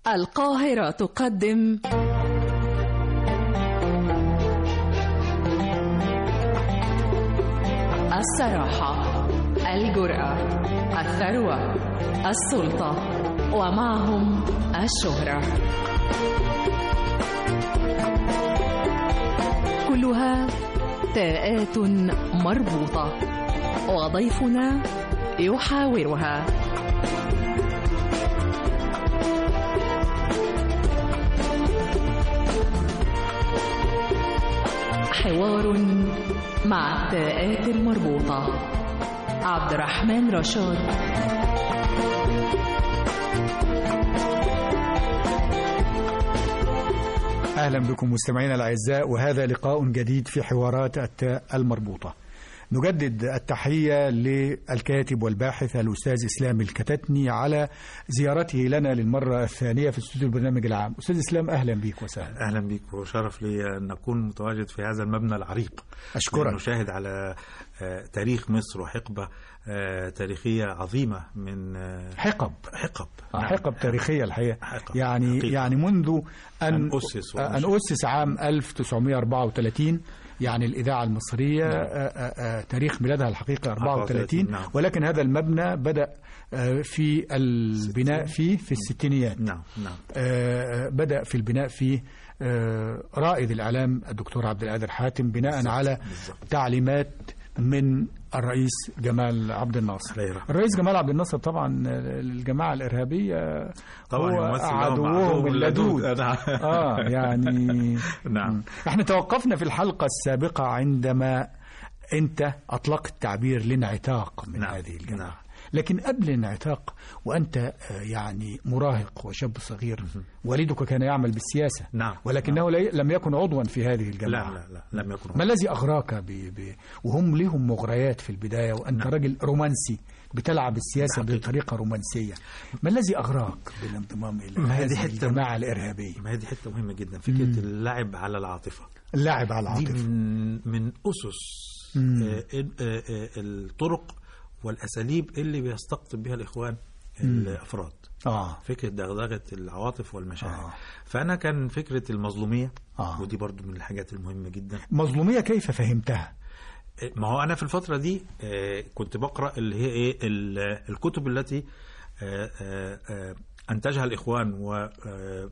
القاهرة تقدم الصراحة الجرأة الثروة السلطة ومعهم الشهرة كلها تاءات مربوطة وضيفنا يحاورها حوار مع التاءات المربوطة عبد الرحمن رشاد أهلا بكم مستمعينا الأعزاء وهذا لقاء جديد في حوارات التاء المربوطة نجدد التحية للكاتب والباحث الأستاذ إسلام الكتتني على زيارته لنا للمرة الثانية في استوديو البرنامج العام أستاذ إسلام أهلا بك وسهلا اهلا بك وشرف لي ان اكون متواجد في هذا المبنى العريق أشكرك نشاهد على آه، تاريخ مصر وحقبه آه، تاريخيه عظيمه من آه، حقب حقب آه، نعم. حقب تاريخية الحقيقة حقب. يعني حقيقة. يعني منذ أن أن أسس أن ونشأ. أسس عام 1934 يعني الإذاعة المصرية آه، آه، آه، تاريخ ميلادها الحقيقة 34 نعم. ولكن هذا المبنى بدأ آه، في البناء فيه في الستينيات نعم نعم آه، بدأ في البناء فيه آه، رائد الإعلام الدكتور عبد القادر حاتم بناء بالضبط، على بالضبط. تعليمات من الرئيس جمال عبد الناصر الله يرحمه. الرئيس جمال عبد الناصر طبعا آه، الجماعة الإرهابية طبعا هو يمثل لهم عدوهم عدوهم اللدود نعم. اه يعني نعم احنا توقفنا في الحلقة السابقة عندما انت اطلقت تعبير الانعتاق من نعم، هذه الجماعة نعم. لكن قبل الانعتاق وانت آه، يعني مراهق وشاب صغير والدك كان يعمل بالسياسة نعم. ولكنه لي- لم يكن عضوا في هذه لا الجماعة لا لا لم يكن ما الذي أغراك ب... ب... وهم لهم مغريات في البداية وأنت نعم. راجل رومانسي بتلعب السياسة حقيقة. بطريقة رومانسية ما الذي أغراك بالانضمام إلى ما هي دي هذه حتة- الجماعة الإرهابية ما هي دي حته مهمه جدا فكره اللعب على العاطفه اللعب على دي العاطفة من من اسس مم. آه، آه، آه، الطرق والاساليب اللي بيستقطب بها الاخوان الافراد آه فكره دغدغه العواطف والمشاعر آه. فانا كان فكره المظلوميه آه. ودي برضو من الحاجات المهمه جدا مظلومية كيف فهمتها ما هو انا في الفتره دي آه، كنت بقرا اللي هي ايه ال- الكتب التي آه، آه، آه، انتجها الاخوان و آه،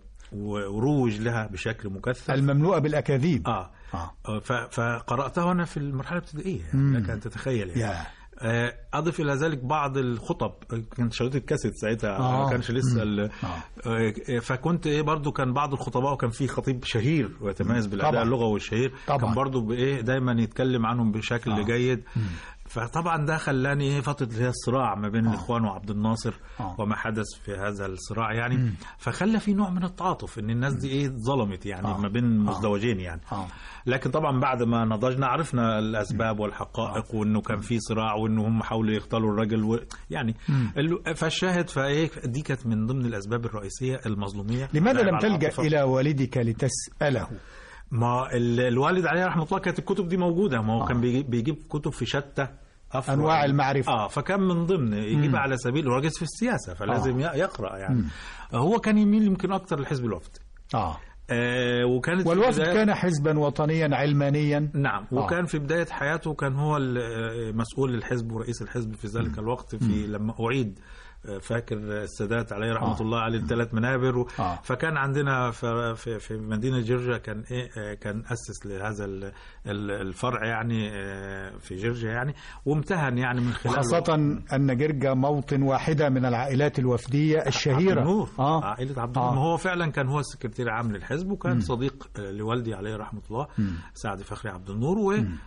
وروج لها بشكل مكثف المملوءة بالأكاذيب اه آه. آه، ف- فقراتها انا في المرحله الابتدائيه مم. يعني لك ان تتخيل يعني. يا آه، اضف الى ذلك بعض الخطب كان شريط الكاسيت ساعتها آه. ما كانش لسه ال- آه. آه، فكنت ايه برضو كان بعض الخطباء وكان في خطيب شهير ويتميز بالاداء طبعا. اللغوي والشهير طبعا. كان برضو بايه دايما يتكلم عنهم بشكل آه. جيد فطبعا ده خلاني ايه فتره اللي هي الصراع ما بين آه. الاخوان وعبد الناصر آه. وما حدث في هذا الصراع يعني فخلى في نوع من التعاطف ان الناس دي ايه ظلمت يعني آه. ما بين مزدوجين يعني آه. لكن طبعا بعد ما نضجنا عرفنا الاسباب والحقائق وانه كان في صراع وانه هم حاولوا يقتلوا الرجل و... يعني ال- فالشاهد فايه دي كانت من ضمن الاسباب الرئيسيه المظلوميه لماذا اللعب لم على تلجأ العاطفة. إلى والدك لتسأله ما ال- الوالد عليه رحمه الله كانت الكتب دي موجوده ما هو آه. كان بيجيب, بيجيب كتب في شتى أفرع. أنواع المعرفة. اه فكان من ضمن يجيب على سبيل الراجل في السياسه فلازم آه. ي- يقرا يعني هو كان يميل يمكن اكتر لحزب الوفد آه آه وكانت في والوفد البداية- كان حزبا وطنيا علمانيا نعم آه. وكان في بداية حياته كان هو ال- مسؤول الحزب ورئيس الحزب في ذلك الوقت في لما أعيد فاكر السادات عليه رحمة آه. الله عليه الثلاث منابر و- آه. فكان عندنا ف- في في مدينة جورجيا كان ايه كان أسس لهذا ال- ال- الفرع يعني آه، في جورجيا يعني وامتهن يعني من خلال وخاصة أن جرجا موطن واحدة من العائلات الوفدية الشهيرة عبد النور آه. عائلة عبد آه. النور هو فعلا كان هو السكرتير العام للحزب وكان صديق آه، لوالدي عليه رحمة الله سعد فخري عبد النور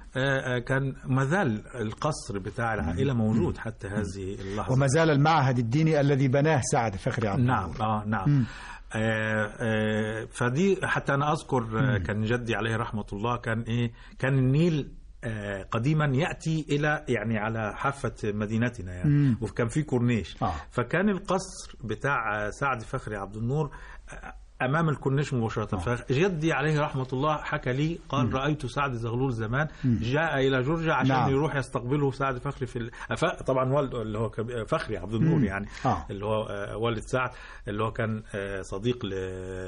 وكان ما زال القصر بتاع العائلة موجود حتى هذه اللحظة وما زال المعهد الديني الذي بناه سعد فخري عبد نعم النور. اه نعم آه آه فدي حتى انا اذكر آه كان جدي عليه رحمه الله كان ايه كان النيل آه قديما ياتي الى يعني على حافه مدينتنا يعني مم. وكان في كورنيش آه. فكان القصر بتاع آه، سعد فخري عبد النور آه، امام الكورنيش مباشره فجدي عليه رحمه الله حكى لي قال رايت سعد زغلول زمان جاء الى جورجيا عشان نعم. يروح يستقبله سعد فخري في ال... ف- طبعا والده اللي هو كب- فخري عبد النور يعني آه. اللي هو آه، والد سعد اللي هو كان آه، صديق ل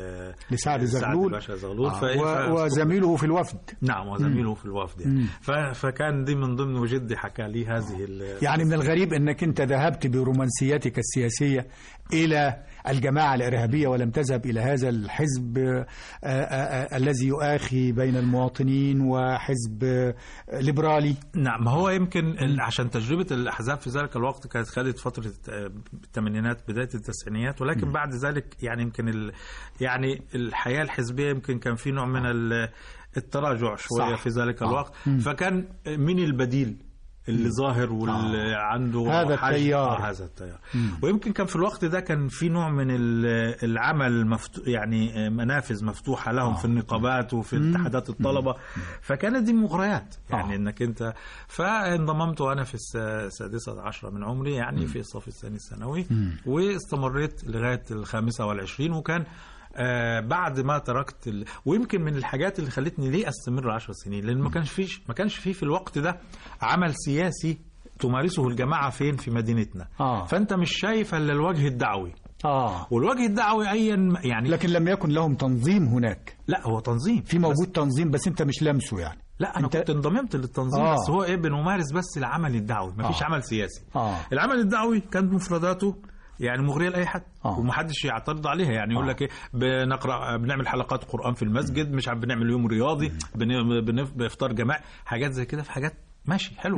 لسعد زغلول باشا زغلول آه. فإيه، و- ف- وزميله في الوفد نعم وزميله في الوفد يعني ف... فكان دي من ضمن وجدي حكى لي هذه ال... يعني من الغريب انك انت ذهبت برومانسيتك السياسيه الى الجماعه الارهابيه ولم تذهب الى هذا الحزب آه، آه، آه، الذي يؤاخي بين المواطنين وحزب آه، ليبرالي نعم هو يمكن ال- عشان تجربة الأحزاب في ذلك الوقت كانت خدت فترة آه، الثمانينات بداية التسعينيات ولكن بعد ذلك يعني يمكن ال يعني الحياة الحزبية يمكن كان في نوع من ال- التراجع شوية صح. في ذلك الوقت فكان مين البديل اللي ظاهر واللي عنده هذا حجم- التيار. آه هذا التيار ويمكن كان في الوقت ده كان في نوع من ال- العمل مفتو يعني منافذ مفتوحه لهم في النقابات وفي اتحادات الطلبه فكانت دي مغريات يعني آه. انك انت فانضممت وانا في الس- السادسه عشره من عمري يعني في الصف الثاني الثانوي واستمريت لغايه الخامسه والعشرين وكان آه بعد ما تركت ال... ويمكن من الحاجات اللي خلتني ليه استمر عشر سنين لان ما كانش فيش ما كانش فيه في الوقت ده عمل سياسي تمارسه الجماعه فين في مدينتنا آه. فانت مش شايف الا الوجه الدعوي اه والوجه الدعوي ايا يعني لكن لم يكن لهم تنظيم هناك لا هو تنظيم في موجود تنظيم بس انت مش لامسه يعني لا انا أنت- كنت انضممت للتنظيم آه. بس هو ايه بنمارس بس العمل الدعوي مفيش آه. عمل سياسي آه. العمل الدعوي كانت مفرداته يعني مغريه لاي حد آه. ومحدش يعترض عليها يعني يقول آه. لك ايه بنقرا بنعمل حلقات قران في المسجد مش عارف بنعمل يوم رياضي بن- بنف- بافطار جماعي حاجات زي كده في حاجات ماشي حلو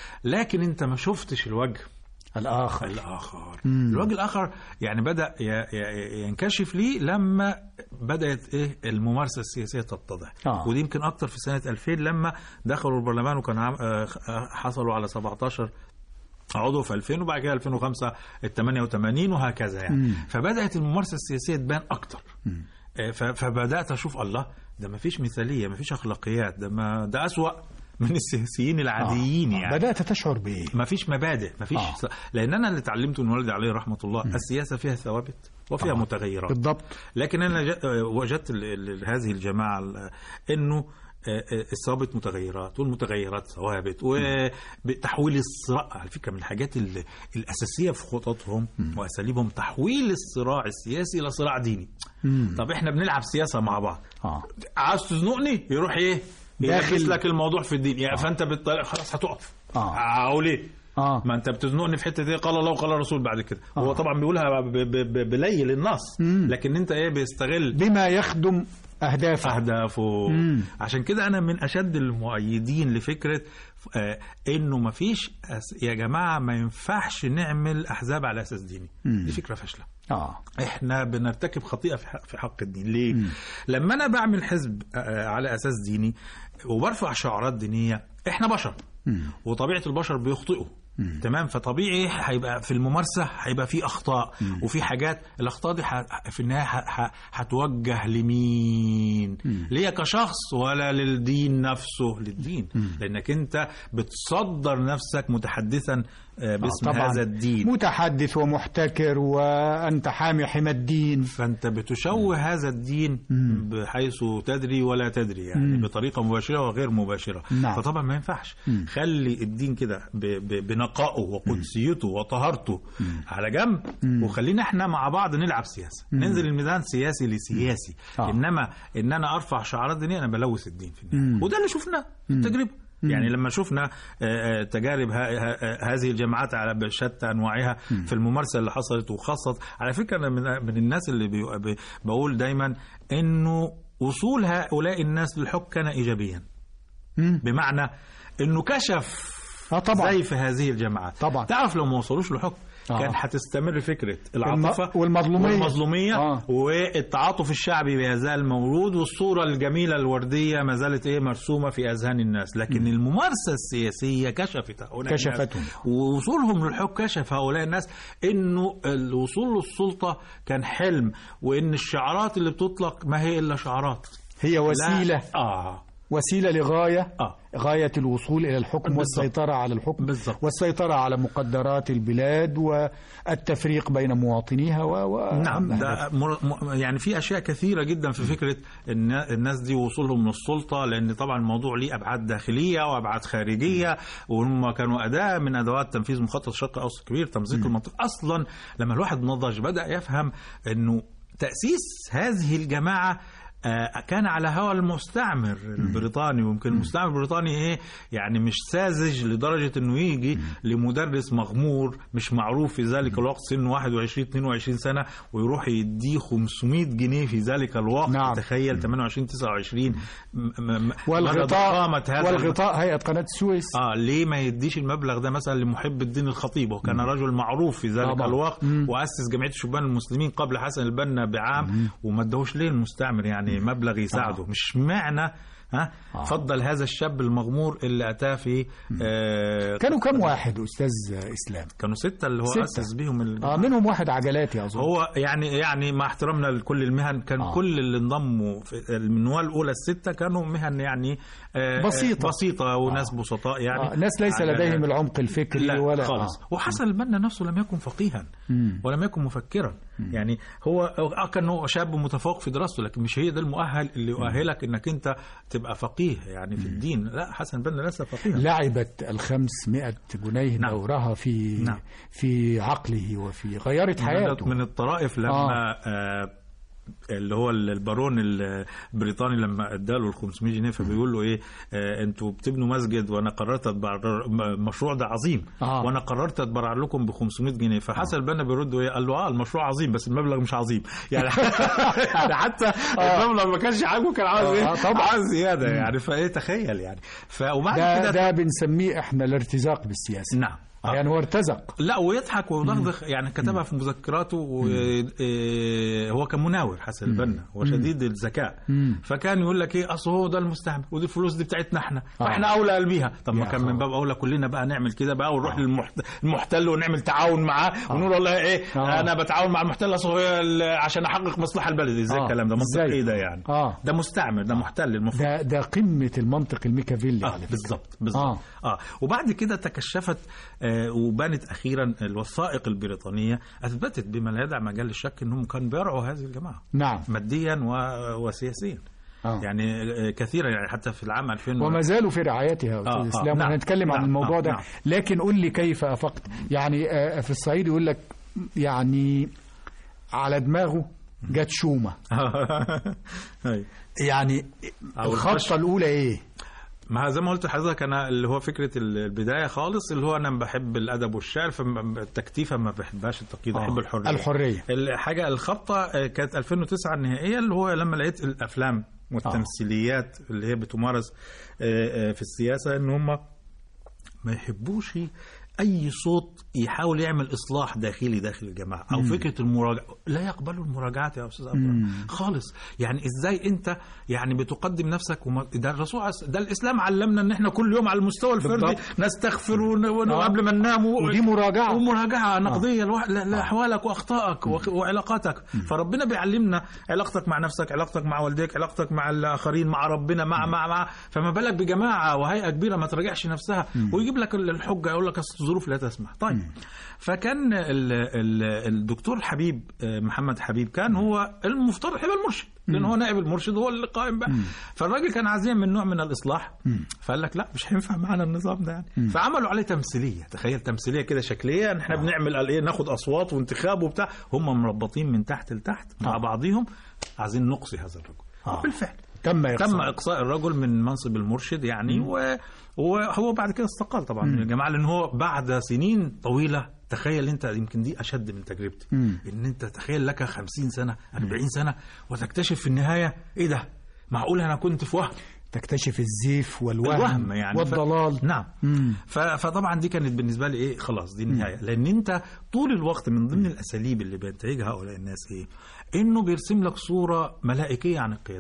لكن انت ما شفتش الوجه الاخر الآخر الوجه الآخر يعني بدأ ي- ي- ينكشف لي لما بدأت إيه الممارسة السياسية تتضح آه. ودي يمكن أكتر في سنة 2000 لما دخلوا البرلمان وكان عم- آه، آه، حصلوا على 17 عضو في 2000 وبعد كده 2005 ال 88 وهكذا يعني فبدأت الممارسة السياسية تبان أكتر آه، ف- فبدأت أشوف الله ده ما فيش مثالية ما فيش أخلاقيات ده ما ده أسوأ من السياسيين العاديين يعني بدات تشعر بايه ما فيش مبادئ ما فيش آه. آه. لان انا اللي اتعلمته من والدي عليه رحمه الله السياسه فيها ثوابت وفيها آه. متغيرات بالضبط لكن انا ج- آه، وجدت ال- ال- هذه الجماعه ال- انه آه، آه، الثوابت متغيرات والمتغيرات ثوابت وتحويل الصراع على فكره من الحاجات ال- الاساسيه في خططهم واساليبهم تحويل الصراع السياسي الى صراع ديني طب احنا بنلعب سياسه مع بعض اه عاوز تزنقني يروح ايه داخل- يلبس لك الموضوع في الدين يعني فانت بالطريقه خلاص هتقف آه. اقول ايه اه ما انت بتزنقني في حته ايه قال الله وقال الرسول بعد كده هو طبعا بيقولها ب- ب- ب- بليل النص لكن انت ايه بيستغل بما يخدم اهدافه اهدافه مم. عشان كده انا من اشد المؤيدين لفكره آه انه ما فيش أس... يا جماعه ما ينفعش نعمل احزاب على اساس ديني دي فكره فاشله اه احنا بنرتكب خطيئه في حق, في حق الدين ليه لما انا بعمل حزب آه، على اساس ديني وبرفع شعارات دينيه احنا بشر وطبيعه البشر بيخطئوا تمام فطبيعي هيبقى في الممارسه هيبقى في اخطاء وفي حاجات الاخطاء دي ح- في النهايه ه- ه- هتوجه لمين ليا كشخص ولا للدين نفسه للدين لانك انت بتصدر نفسك متحدثا آه، باسم طبعا هذا الدين متحدث ومحتكر وانت حامي حمى الدين فانت بتشوه هذا الدين بحيث تدري ولا تدري يعني بطريقه مباشره وغير مباشره نعم. فطبعا ما ينفعش خلي الدين كده ب- ب- بنقائه وقدسيته وطهارته على جنب وخلينا احنا مع بعض نلعب سياسه ننزل الميدان سياسي لسياسي آه. انما ان انا ارفع شعارات دينيه انا بلوث الدين في النهايه وده اللي شفناه في التجربه يعني لما شفنا آه، آه، تجارب ه- ه- هذه الجماعات على شتى انواعها في الممارسه اللي حصلت وخاصه على فكره انا من من الناس اللي بي- ب- بقول دايما انه وصول هؤلاء الناس للحكم كان ايجابيا مم. بمعنى انه كشف اه طبعا زي في هذه الجماعات طبعا. تعرف لو ما وصلوش لحكم آه. كان هتستمر فكره العاطفه والمظلومية. والمظلوميه آه. والتعاطف الشعبي ما يزال موجود والصوره الجميله الورديه ما زالت ايه مرسومه في اذهان الناس لكن الممارسه السياسيه كشفت هؤلاء الناس. كشفتهم. ووصولهم للحكم كشف هؤلاء الناس انه الوصول للسلطه كان حلم وان الشعارات اللي بتطلق ما هي الا شعارات هي وسيله لا. اه وسيله لغايه آه. غايه الوصول الى الحكم بالضبط. والسيطره على الحكم بالضبط. والسيطره على مقدرات البلاد والتفريق بين مواطنيها و... و... نعم ده مر... م- يعني في اشياء كثيره جدا في فكره ان الناس دي وصولهم للسلطه لان طبعا الموضوع ليه ابعاد داخليه وابعاد خارجيه وهم كانوا اداه من ادوات تنفيذ مخطط الشرق الاوسط الكبير تمزيق المنطقه اصلا لما الواحد نضج بدا يفهم انه تاسيس هذه الجماعه آه، كان على هوى المستعمر البريطاني ويمكن المستعمر البريطاني ايه يعني مش ساذج لدرجه انه يجي لمدرس مغمور مش معروف في ذلك الوقت سنه 21 22 سنه ويروح يديه 500 جنيه في ذلك الوقت نعم. تخيل 28 29 م- م- م- والغطاء ضخامة هذا والغطاء هيئه قناه السويس اه ليه ما يديش المبلغ ده مثلا لمحب الدين الخطيب وكان رجل معروف في ذلك طبعا. الوقت مم. واسس جمعيه الشبان المسلمين قبل حسن البنا بعام وما اداهوش ليه المستعمر يعني مبلغ يساعده مش معنى ها آه. فضل هذا الشاب المغمور اللي اتاه في آه كانوا كم واحد استاذ اسلام كانوا ستة اللي هو ستة. اسس بيهم ال... اه منهم واحد عجلاتي اظن هو يعني يعني مع احترامنا لكل المهن كان آه. آه. كل اللي انضموا في المنوال الاولى السته كانوا مهن يعني آه، بسيطة. بسيطه وناس بسطاء يعني آه. ناس ليس على- لديهم العمق الفكري لا ولا خالص آه. وحسن البنا نفسه لم يكن فقيها مم. ولم يكن مفكرا يعني هو آه كان هو شاب متفوق في دراسته لكن مش هي ده المؤهل اللي يؤهلك انك انت تبقى فقيه يعني في الدين لا حسن البنا ليس فقيها لعبت الخمسمائة جنيه نعم. دورها في نعم. في عقله وفي غيرت حياته من الطرائف لما آه. اللي هو البارون البريطاني لما اداله ال 500 جنيه فبيقول له ايه آه انتوا بتبنوا مسجد وانا قررت اتبرع المشروع ده عظيم آه. وانا قررت اتبرع لكم ب 500 جنيه فحسن البنا بيرد ايه قال له اه المشروع عظيم بس المبلغ مش عظيم يعني يعني حتى المبلغ ما كانش عاجبه كان عاوز ايه آه، طبعا. عاوز زياده يعني فايه تخيل يعني ف وبعد ده كده ده بنسميه احنا الارتزاق بالسياسة نعم آه. يعني هو ارتزق لا ويضحك ويضخضخ يعني كتبها في مذكراته وهو كان مناور حسن البنا وشديد الذكاء مم. فكان يقول لك ايه اصل هو ده المستعمر ودي الفلوس دي بتاعتنا احنا آه. فاحنا اولى بيها طب ما يا كان من خبر. باب اولى كلنا بقى نعمل كده بقى ونروح للمحت- للمحتل ونعمل تعاون معاه ونقول والله ايه آه. انا بتعاون مع المحتل أصل هو ال- عشان احقق مصلحه البلد ازاي آه. الكلام ده منطق إزاي؟ ايه ده يعني آه. ده مستعمر ده محتل المفروض ده ده قمة المنطق الميكافيلي آه على فكرة بالظبط بالظبط آه. آه. اه وبعد كده تكشفت آه وبانت اخيرا الوثائق البريطانيه اثبتت بما لا يدع مجال الشك انهم كانوا بيرعوا هذه الجماعه نعم ماديا و... وسياسيا آه. يعني آه، كثيرا يعني حتى في العام 2000 و- وما زالوا في رعايتها يا آه، استاذ آه، اسلام نعم، وهنتكلم عن نعم، الموضوع آه، ده نعم. لكن قل لي كيف افقت يعني آه، في الصعيد يقول لك يعني على دماغه جت شومه أي. يعني أو الخطه الفشل. الاولى ايه ما زي ما قلت لحضرتك انا اللي هو فكره البدايه خالص اللي هو انا بحب الادب والشعر فالتكتيفه ما بحبهاش التقييد آه، احب الحريه الحريه الحاجه الخبطه آه، كانت 2009 النهائيه اللي هو لما لقيت الافلام والتمثيليات اللي هي بتمارس آه، آه، في السياسه ان هم ما يحبوش اي صوت يحاول يعمل اصلاح داخلي داخل الجماعه او فكره المراجعه لا يقبلوا المراجعات يا استاذ عبد الرحمن. خالص يعني ازاي انت يعني بتقدم نفسك وما ده الرسول عس- ده الاسلام علمنا ان احنا كل يوم على المستوى الفردي بالضبط. نستغفر ون- ون- آه. قبل ما ننام و- ودي مراجعه ومراجعه نقديه لوح- ل- لاحوالك واخطائك وخ- وعلاقاتك فربنا بيعلمنا علاقتك مع نفسك علاقتك مع والديك علاقتك مع الاخرين مع ربنا مع مع مع فما بالك بجماعه وهيئه كبيره ما تراجعش نفسها ويجيب لك ال- الحجه يقول لك أصل الظروف لا تسمح طيب فكان ال- ال- الدكتور حبيب آه، محمد حبيب كان هو المفترض هيبقى المرشد لان هو نائب المرشد هو اللي قائم بقى فالراجل كان عايز يعمل نوع من الاصلاح فقال لك لا مش هينفع معانا النظام ده يعني فعملوا عليه تمثيليه تخيل تمثيليه كده شكليه احنا بنعمل قال ايه ناخد اصوات وانتخاب وبتاع هم مربطين من تحت لتحت مع آه. بعضهم عايزين نقصي هذا الرجل آه. وبالفعل تم إقصاء. تم اقصاء الرجل من منصب المرشد يعني و... وهو بعد كده استقال طبعا من الجماعه لان هو بعد سنين طويله تخيل انت يمكن دي اشد من تجربتي مم. ان انت تخيل لك 50 سنه 40 سنه وتكتشف في النهايه ايه ده معقول انا كنت في وهم تكتشف الزيف والوهم الوهم يعني والضلال ف... نعم مم. ف... فطبعا دي كانت بالنسبه لي ايه خلاص دي النهايه لان انت طول الوقت من ضمن الاساليب اللي بينتهجها هؤلاء الناس ايه انه بيرسم لك صوره ملائكيه عن القيادات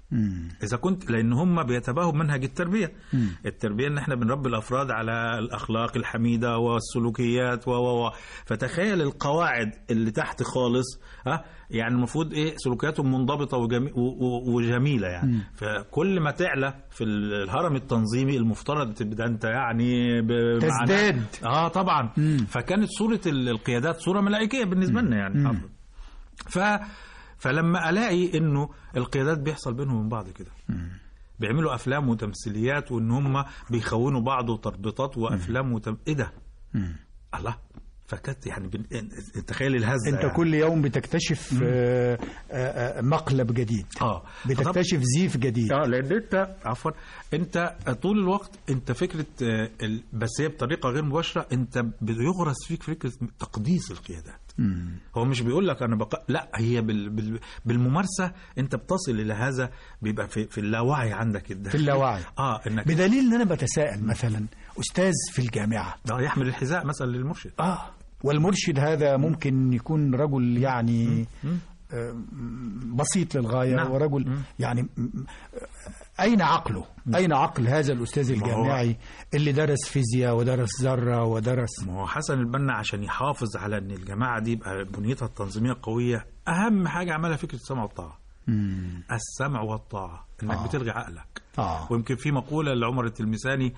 مم. اذا كنت لان هم بيتباهوا بمنهج التربيه مم. التربيه ان احنا بنربي الافراد على الاخلاق الحميده والسلوكيات و و و فتخيل القواعد اللي تحت خالص ها يعني المفروض ايه سلوكياتهم منضبطه وجمي و- و- وجميله يعني فكل ما تعلى في الهرم التنظيمي المفترض تبدا انت يعني ب- تزداد. معنا- اه طبعا مم. فكانت صوره ال- القيادات صوره ملائكيه بالنسبه لنا يعني ف فلما الاقي انه القيادات بيحصل بينهم من بعض كده بيعملوا افلام وتمثيليات وان هم بيخونوا بعض وتربيطات وافلام وتم... ايه ده مم. الله فكانت يعني بن... تخيل الهزه انت يعني. كل يوم بتكتشف آه، آه، آه، مقلب جديد اه بتكتشف زيف جديد اه لان انت عفوا انت طول الوقت انت فكره آه، ال- بس هي بطريقه غير مباشره انت بيغرس فيك فكره تقديس القيادات مم. هو مش بيقول لك انا بق... لا هي بال... بال... بالممارسه انت بتصل الى هذا بيبقى في, في اللاوعي عندك الداخلي في اللاوعي. اه انك بدليل ان انا بتساءل مثلا استاذ في الجامعه آه، يحمل الحذاء مثلا للمرشد اه والمرشد هذا ممكن يكون رجل يعني آه، بسيط للغايه نعم. ورجل يعني م- م- اين عقله؟ اين عقل هذا الاستاذ ما هو- الجامعي اللي درس فيزياء ودرس ذره ودرس ما هو حسن البنا عشان يحافظ على ان الجماعه دي يبقى بنيتها التنظيميه قويه اهم حاجه عملها فكره السمع والطاعه مم. السمع والطاعه انك آه. آه. بتلغي عقلك اه ويمكن في مقوله لعمر التلمساني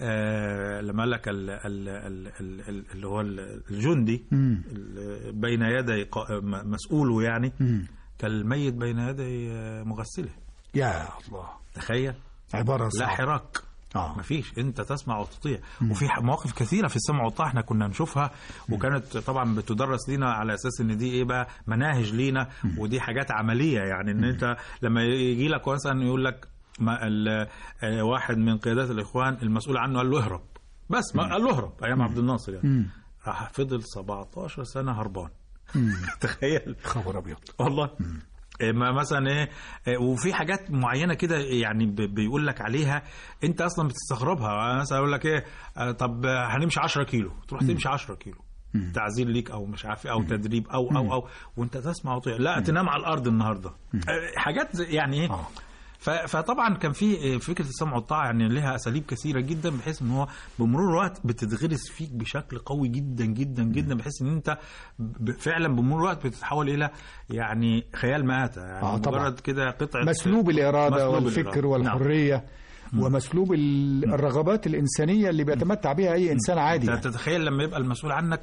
آه لما قال لك ال- ال- ال- ال- ال- اللي هو ال- الجندي مم. ال- بين يدي قا- م- مسؤوله يعني مم. كالميت بين يدي آه، مغسله يا الله تخيل عباره لا صعبة. حراك اه مفيش انت تسمع وتطيع وفي ح- مواقف كثيره في السمع والطاعه احنا كنا نشوفها وكانت طبعا بتدرس لينا على اساس ان دي ايه بقى مناهج لينا ودي حاجات عمليه يعني ان انت لما يجي لك مثلا يقول لك ما ال- آه، واحد من قيادات الاخوان المسؤول عنه قال له اهرب بس ما قال له اهرب ايام عبد الناصر يعني مم. راح فضل 17 سنه هربان مم. تخيل خبر ابيض والله إيه ما مثلا ايه إيه، وفي حاجات معينه كده يعني ب- بيقول لك عليها انت اصلا بتستغربها مثلا يقول لك ايه آه، طب آه، هنمشي 10 كيلو تروح تمشي 10 كيلو تعزير ليك او مش عارف إيه، او تدريب او او او وانت تسمع وتطيع لا تنام على الارض النهارده آه، حاجات زي- يعني ايه آه. ف- فطبعا كان في فكره السمع والطاعه يعني لها اساليب كثيره جدا بحيث ان هو بمرور الوقت بتتغرس فيك بشكل قوي جدا جدا جدا بحيث ان انت ب- فعلا بمرور الوقت بتتحول الى يعني خيال مآتة يعني آه، طبعا. مجرد كده قطعه مسلوب الإرادة مسلوب والفكر الإرادة. والحرية ومسلوب ال- الرغبات الإنسانية اللي بيتمتع بها أي إنسان عادي انت تتخيل لما يبقى المسؤول عنك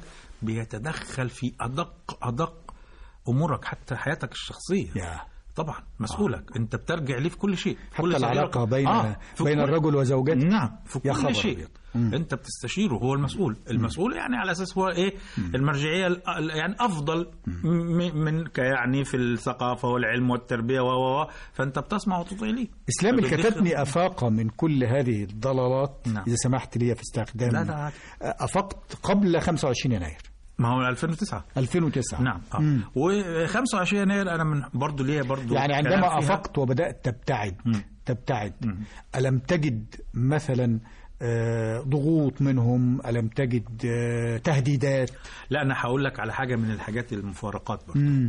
بيتدخل في ادق ادق امورك حتى حياتك الشخصيه يا. طبعا مسؤولك انت بترجع ليه في كل شيء حتى كل صغيرة. العلاقة بين في بين كل- الرجل وزوجته نعم في يا كل خبر شيء أبيض. انت بتستشيره هو المسؤول المسؤول يعني على اساس هو ايه المرجعيه ال- ال- يعني افضل م- منك يعني في الثقافه والعلم والتربيه و و و فانت بتسمع وتطيع ليه إسلام فبتدخل- الكتاتني أفاق من كل هذه الضلالات نعم. إذا سمحت لي في استخدام لا لا عادي. أفقت قبل 25 يناير ما هو 2009 2009 نعم مم. اه و25 يناير انا من برضه ليا برضه يعني كلام عندما فيها. أفقت وبدأت تبتعد مم. تبتعد مم. ألم تجد مثلا آه، ضغوط منهم ألم تجد آه، تهديدات لا انا هقول لك على حاجه من الحاجات المفارقات برضه مم.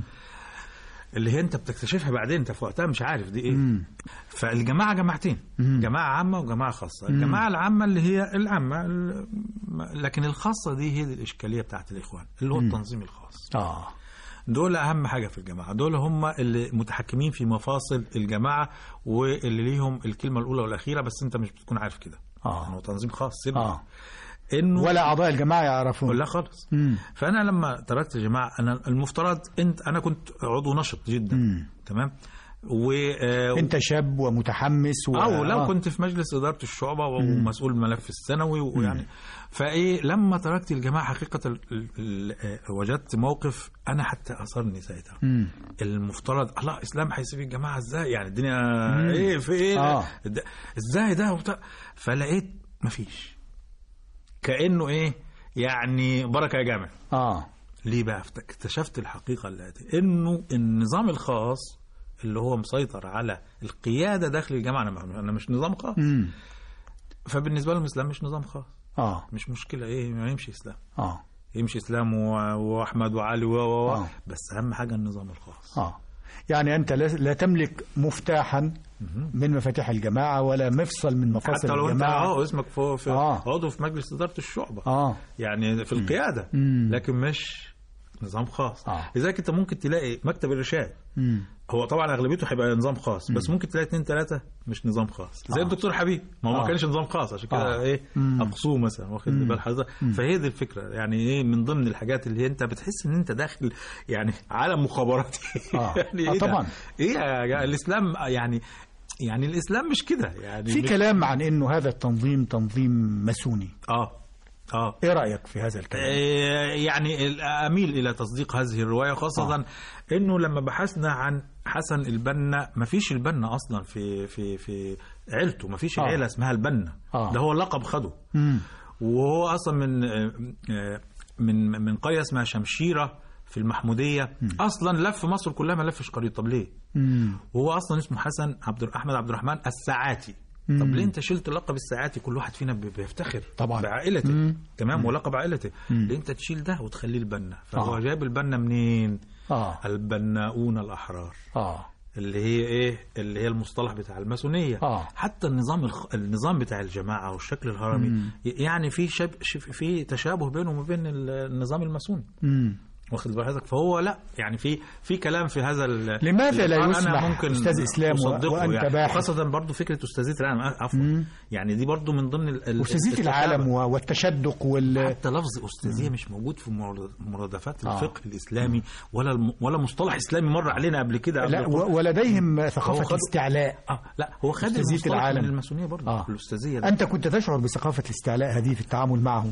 اللي هي انت بتكتشفها بعدين انت في وقتها مش عارف دي ايه مم. فالجماعه جماعتين مم. جماعه عامه وجماعه خاصه الجماعه العامه اللي هي العامه ال- لكن الخاصه دي هي دي الاشكاليه بتاعت الاخوان اللي هو التنظيم الخاص آه دول اهم حاجه في الجماعه دول هم اللي متحكمين في مفاصل الجماعه واللي ليهم الكلمه الاولى والاخيره بس انت مش بتكون عارف كده آه. هو تنظيم خاص سري آه. انه ولا أعضاء الجماعة يعرفون لا خالص مم. فانا لما تركت الجماعه انا المفترض انت انا كنت عضو نشط جدا مم. تمام و آه، أنت شاب ومتحمس و... او لو آه. كنت في مجلس اداره الشعبه ومسؤول الملف السنوي ويعني فايه لما تركت الجماعه حقيقه ال- ال- ال- آه، وجدت موقف انا حتى اثرني ساعتها مم. المفترض الله اسلام هيسيب الجماعه ازاي يعني الدنيا ايه في ايه آه. ده- ازاي ده وبتاع فلقيت مفيش كانه ايه يعني بركه يا جامع آه ليه بقى اكتشفت الحقيقه التي انه النظام الخاص اللي هو مسيطر على القياده داخل الجامعه انا انا مش نظام خاص مم. فبالنسبه لهم الاسلام مش نظام خاص آه مش مشكله ايه ما يمشي اسلام آه يمشي اسلام و- واحمد وعلي و و و. آه. بس اهم حاجه النظام الخاص آه يعني أنت لا لا تملك مفتاحا من مفاتيح الجماعة ولا مفصل من مفاصل حتى لو انت الجماعة اه اسمك في, في آه. عضو في مجلس اداره الشعبه آه يعني في القياده مم. لكن مش نظام خاص آه. لذلك انت ممكن تلاقي مكتب الرشاد مم. هو طبعا اغلبيته هيبقى نظام خاص بس ممكن تلاقي اثنين ثلاثه مش نظام خاص زي آه. الدكتور حبيب ما هو آه. ما كانش نظام خاص عشان كده آه. ايه مم. اقصوه مثلا واخد مم. بال حضرتك فهي دي الفكره يعني ايه من ضمن الحاجات اللي انت بتحس ان انت داخل يعني عالم مخابراتي آه. يعني آه ايه ده؟ طبعا. ايه يا جماعة؟ الاسلام يعني يعني الاسلام مش كده يعني في مش- كلام عن انه هذا التنظيم تنظيم ماسوني اه اه ايه رايك في هذا الكلام إيه يعني ال- اميل الى تصديق هذه الروايه خاصه آه. انه لما بحثنا عن حسن البنا ما فيش البنا اصلا في في في عيلته ما فيش آه. عيله اسمها البنا آه. ده هو لقب خده مم. وهو اصلا من آه، من من قريه اسمها شمشيره في المحموديه اصلا لف مصر كلها ما لفش قريه طب ليه مم. وهو اصلا اسمه حسن عبد احمد عبد الرحمن الساعاتي طب مم. ليه انت شلت لقب الساعاتي كل واحد فينا بي- بيفتخر طبعاً. بعائلته مم. تمام ولقب عائلته مم. ليه انت تشيل ده وتخليه البنا فهو آه. جايب البنا منين اه البناؤون الاحرار اه اللي هي ايه اللي هي المصطلح بتاع الماسونيه آه. حتى النظام الخ... النظام بتاع الجماعه والشكل الهرمي مم. ي- يعني في شب... ش- في تشابه بينه وبين ال- النظام الماسوني مم. واخد بال حضرتك فهو لا يعني في في كلام في هذا ال- لماذا لا الإطار أنا يسمح ممكن أستاذ إسلام و- أصدقه وأنت يعني باحث؟ خاصة برضو فكرة أستاذية العالم عفوا مم. يعني دي برضو من ضمن ال- ال- أستاذية التشابه. العالم و- والتشدق وال حتى لفظ أستاذية مش موجود في مراد- مرادفات آه. الفقه الإسلامي ولا الم... ولا مصطلح إسلامي مر علينا قبل كده قبل لا القرآن. و- ولديهم هو ثقافة خد- استعلاء اه لا هو خد أستاذية المصطلح العالم. من الماسونية برضو آه. الأستاذية ده. أنت كنت تشعر بثقافة الاستعلاء هذه في التعامل معه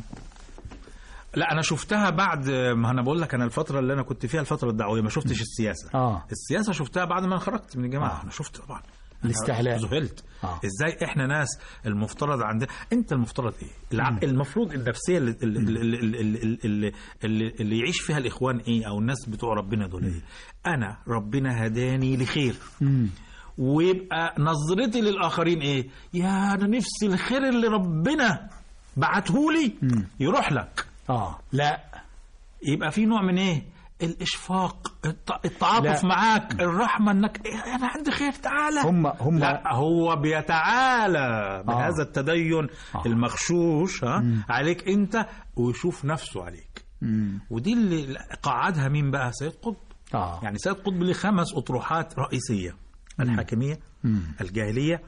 لا انا شفتها بعد ما انا بقول لك انا الفتره اللي انا كنت فيها الفتره الدعويه ما شفتش السياسه آه. السياسه شفتها بعد ما انا خرجت من الجامعه آه. انا شفت طبعا أنا الاستعلاء. ذهلت آه. ازاي احنا ناس المفترض عندنا انت المفترض ايه الع... المفروض النفسيه اللي اللي, اللي, اللي, اللي, اللي, اللي يعيش فيها الاخوان ايه او الناس بتوع ربنا دول ايه انا ربنا هداني لخير مم. ويبقى نظرتي للاخرين ايه يا انا نفسي الخير اللي ربنا بعتهولي مم. يروح لك اه لا يبقى في نوع من ايه الاشفاق الت- التعاطف لا. معاك الرحمه انك إيه انا عندي خير تعالى هم هم لا هو بيتعالى بهذا آه. التدين آه. المغشوش ها عليك انت ويشوف نفسه عليك مم. ودي اللي قعدها مين بقى سيد قطب اه يعني سيد قطب له خمس اطروحات رئيسيه الحاكميه مم. الجاهليه